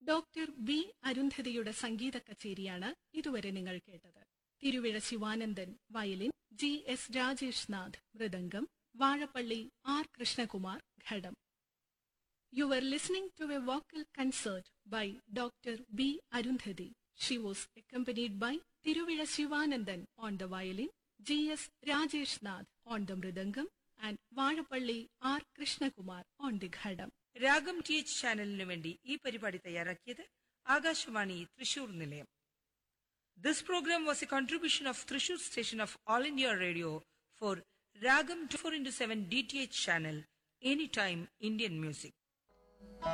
Doctor B അരുന്ധതിയുടെ സംഗീത കച്ചേരിയാണ് ഇതുവരെ നിങ്ങൾ കേട്ടത് Thiruvizha Sivanandan violin G S Rajesh Nath mridangam Vazhappally R Krishnakumar ghatam You were listening to a vocal concert by Dr. B. Arundhati. She was accompanied by Tiruvira Shivanandan on the violin, G.S. Rajesh Nath on the mridangam, and Vazhapalli R. Krishnakumar on the ghadam. Ragam T H ചാനലിനു വേണ്ടി ഈ പരിപാടി തയ്യാറാക്കിയത് ആകാശവാണി തൃശൂർ നിലയം this programme was a contribution of Thrissur station of All India Radio for Ragam four into seven D T H channel any time Indian music